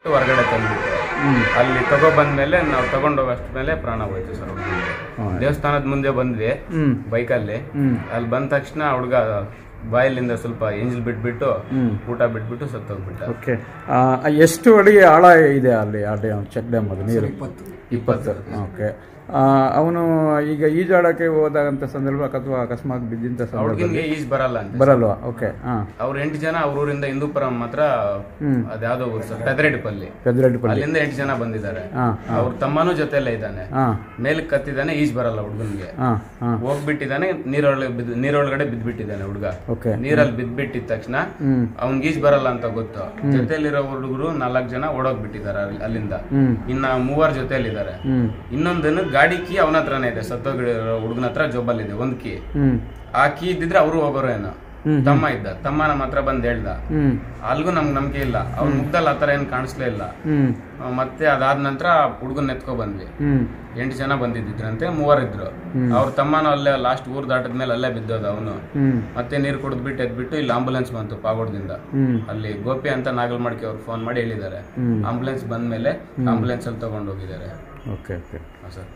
ಹೊರಗಡೆ ತಂದ್ಬಿಟ್ಟು ಅಲ್ಲಿ ತಗೋ ಬಂದ್ಮೇಲೆ ನಾವು ತಗೊಂಡೋಗೋ ಅಷ್ಟ್ ಮೇಲೆ ಪ್ರಾಣ ಹೋಯ್ತು ಸರ್ ಹುಡ್ಗನ್ಗೆ. ದೇವಸ್ಥಾನದ ಮುಂದೆ ಬಂದ್ವಿ ಹ್ಮ್ ಬೈಕಲ್ಲಿ ಹ್ಮ್ ಅಲ್ಲಿ ಬಂದ ತಕ್ಷಣ ಹುಡುಗ ಬಾಯಲ್ಲಿಂದ ಸ್ವಲ್ಪ ಎಂಜಲ್ ಬಿಟ್ಬಿಟ್ಟು ಊಟ ಬಿಟ್ಬಿಟ್ಟು ಸತ್ತೋಗ್ಬಿಟ್ಟ ಓಕೆ ಎಷ್ಟು ಅಡಿ ಆಳ ಇದೆ ಅಲ್ಲಿ ಆ ಡ್ಯಾಮ್ ಚೆಕ್ ಡ್ಯಾಮ್ ಅದು ನೀರು ಇಪ್ಪತ್ತು ಓಕೆ ಅವನು ಈಗ ಈಜಾಡಕ್ಕೆ ಹೋದಾಗಂತ ಸಂದರ್ಭ ಅಥವಾ ಅಕಸ್ಮಾತ್ ಬಿದ್ದಂತ ಸಂದರ್ಭ ಹುಡುಗನ್ಗೆ ಈಜ್ ಬರಲ್ಲ ಅಂತ ಬರಲ್ವಾ ಓಕೆ ಹಾಂ ಅವ್ರ ಎಂಟು ಜನ ಅವ್ರ ಊರಿಂದ ಹಿಂದೂಪುರಂ ಮಾತ್ರ ಹ್ಮ್. ಅದ್ಯಾವ್ದೋ ಊರು ಸರ್ ಪೆದರೆಡ್ಪಲ್ಲಿ ಪೆದ್ರೆಡ್ಪಲ್ಲಿ ಅಲ್ಲಿಂದ ಎಂಟು ಜನ ಬಂದಿದ್ದಾರೆ ಹಾಂ ಅವ್ರ ತಮ್ಮನೂ ಜೊತೆಲ್ಲೇ ಇದ್ದಾನೆ ಹಾಂ ಮೇಲಕ್ಕೆ ಕತ್ತಿದ್ದಾನೆ ಈಜ್ ಬರಲ್ಲ ಹುಡುಗನ್ಗೆ ಹಾಂ ಹಾಂ ಹೋಗ್ಬಿಟ್ಟಿದ್ದಾನೆ ನೀರೊಳಗೆ ಬಿದ್ದು ನೀರೊಳಗಡೆ ಬಿದ್ದ್ಬಿಟ್ಟಿದ್ದಾನೆ ಹುಡುಗ ಓಕೆ ನೀರಲ್ಲಿ ಬಿದ್ದ್ಬಿಟ್ಟಿದ ತಕ್ಷಣ ಹ್ಮ್ ಅವ್ನ್ಗೆ ಈಜ್ ಬರಲ್ಲ ಅಂತ ಗೊತ್ತು ಜೊತೆಲಿರೋ ಹುಡುಗರು ನಾಲ್ಕು ಜನ ಓಡೋಗ್ಬಿಟ್ಟಿದ್ದಾರೆ ಅಲ್ಲಿ- ಅಲ್ಲಿಂದ ಹ್ಮ್ ಇನ್ನ ಮೂವರು ಜೊತೆಲಿದ್ದಾರೆ ಹ್ಮ್ ಇನ್ನೊಂದನ್ನು ಗಾಡಿ ಕೀ ಅವನ ಹತ್ರನೇ ಇದೆ ಸತ್ತೋಗಿರೋ ಹುಡುಗನ ಹತ್ರ ಜೋಬಲ್ ಇದೆ ಒಂದ್ ಕೀ ಹ್ಮ್ ಆ ಕೀ ಇದ್ದಿದ್ರೆ ಅವರು ಹೋಗೋರು ಏನೋ ಹ್ಮ್. ತಮ್ಮ ಇದ್ದ ತಮ್ಮ ನಮ್ಮ ಹತ್ರ ಬಂದ್ ಹೇಳ್ದ ಹ್ಮ್ ಅಲ್ಗೂ ನಮ್ಗೆ ನಂಬಿಕೆ ಇಲ್ಲ ಅವ್ನ ಮುಗ್ದಲ್ಲಿ ಆತರ ಏನ್ ಕಾಣಿಸ್ಲೇ ಇಲ್ಲ ಹ್ಮ್ ಆ, ಮತ್ತೆ ಅದಾದ ನಂತರ ಹುಡುಗನ್ ಎತ್ಕೊ ಬಂದ್ವಿ ಹ್ಮ್ ಎಂಟು ಜನ ಬಂದಿದ್ರಂತೆ ಮೂವರಿದ್ರು ಅವ್ರ ತಮ್ಮನೂ ಅಲ್ಲೇ ಲಾಸ್ಟ್ ಊರ್ ದಾಟದ್ಮೇಲೆ ಅಲ್ಲೇ ಬಿದ್ದೋದ ಅವನು ಹ್ಮ್ ಮತ್ತೆ ನೀರು ಕುಡಿದ್ಬಿಟ್ಟು ಎದ್ಬಿಟ್ಟು ಇಲ್ಲಿ ಆಂಬುಲೆನ್ಸ್ ಬಂತು ಪಾಗೋಡ್ದಿಂದ ಹ್ಮ್ ಅಲ್ಲಿ ಗೋಪಿ ಅಂತ ನಾಗಲ್ಮಡ್ಕೆ ಅವ್ರು ಫೋನ್ ಮಾಡಿ ಹೇಳಿದ್ದಾರೆ ಹ್ಮ್. ಆಂಬುಲೆನ್ಸ್ ಬಂದ್ಮೇಲೆ ಆಂಬುಲೆನ್ಸ್ ಅಲ್ಲಿ ತಗೊಂಡು ಹೋಗಿದ್ದಾರೆ ಓಕೆ ಓಕೆ ಹಾ, ಸರ್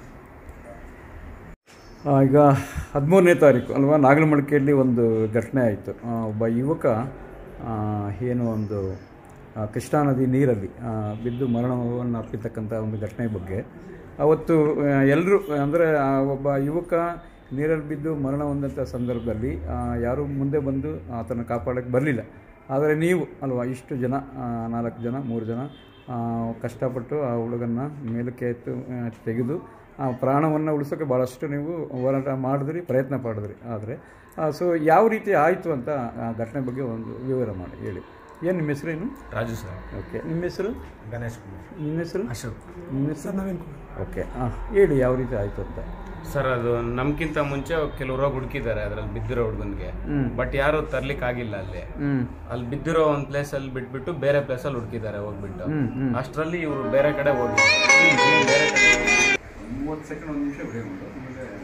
ಆ, ಈಗ ಹದಿಮೂರನೇ ತಾರೀಕು ಅಲ್ವಾ ನಾಗಲಮಡಿಕೆಯಲ್ಲಿ ಒಂದು ಘಟನೆ ಆಯಿತು ಒಬ್ಬ ಯುವಕ ಆ, ಏನು ಒಂದು ಆ, ಕೃಷ್ಣಾ ನದಿ ನೀರಲ್ಲಿ ಆ, ಬಿದ್ದು ಮರಣವನ್ನು ಅಪ್ಪಿರ್ತಕ್ಕಂಥ ಒಂದು ಘಟನೆ ಬಗ್ಗೆ ಅವತ್ತು ಎಲ್ಲರೂ ಅಂದರೆ ಒಬ್ಬ ಯುವಕ ನೀರಲ್ಲಿ ಬಿದ್ದು ಮರಣ ಹೊಂದಂಥ ಸಂದರ್ಭದಲ್ಲಿ ಆ, ಯಾರೂ ಮುಂದೆ ಬಂದು ಆತನ ಕಾಪಾಡೋಕ್ಕೆ ಬರಲಿಲ್ಲ ಆದರೆ ನೀವು ಅಲ್ವಾ ಇಷ್ಟು ಜನ ಆ, ನಾಲ್ಕು ಜನ ಮೂರು ಜನ ಆ, ಕಷ್ಟಪಟ್ಟು ಆ ಹುಡುಗನ್ನ ಮೇಲಕ್ಕೆ ಎತ್ತು ಆ, ತೆಗೆದು ಆ ಪ್ರಾಣವನ್ನು ಉಳಿಸೋಕೆ ಭಾಳಷ್ಟು ನೀವು ಹೋರಾಟ ಮಾಡಿದ್ರಿ ಪ್ರಯತ್ನ ಪಡಿದ್ರಿ ಆದರೆ ಸೊ ಯಾವ ರೀತಿ ಆಯಿತು ಅಂತ ಆ ಘಟನೆ ಬಗ್ಗೆ ಒಂದು ವಿವರ ಮಾಡಿ ಹೇಳಿ ಏನು ನಿಮ್ಮ ಹೆಸರೇನು ರಾಜು ಸರ್ ಓಕೆ ನಿಮ್ಮ ಹೆಸರು ಗಣೇಶ್ ಕುಮಾರ್ ನಿಮ್ಮ ಹೆಸರು ಅಶೋಕ್ ನಿಮ್ಮ ಹೆಸರು ನವೀನ್ ಓಕೆ ಹಾಂ ಹೇಳಿ ಯಾವ ರೀತಿ ಆಯಿತು ಅಂತ ಸರ್ ಅದು ನಮ್ಗಿಂತ ಮುಂಚೆ ಕೆಲವರು ಹೋಗಿ ಹುಡುಕಿದ್ದಾರೆ ಅದ್ರಲ್ಲಿ ಬಿದ್ದಿರೋ ಹುಡುಗನ್ಗೆ ಹ್ಮ್. ಬಟ್ ಯಾರು ತರ್ಲಿಕ್ಕೆ ಆಗಿಲ್ಲ ಅಲ್ಲಿ ಹ್ಞೂ ಅಲ್ಲಿ ಬಿದ್ದಿರೋ ಒಂದ್ ಪ್ಲೇಸ್ ಅಲ್ಲಿ ಬಿಟ್ಬಿಟ್ಟು ಬೇರೆ ಪ್ಲೇಸ್ ಅಲ್ಲಿ ಹುಡುಕಿದ್ದಾರೆ ಹೋಗ್ಬಿಟ್ಟು ಹ್ಞೂ ಹ್ಞೂ ಅಷ್ಟರಲ್ಲಿ ಇವರು ಬೇರೆ ಕಡೆ ಹೋಗಿ ಮೂವತ್ತು ಸೆಕೆಂಡ್ ಒಂದು ನಿಮಿಷ ಬ್ರೇಕ್ ಮಾಡು ಆಮೇಲೆ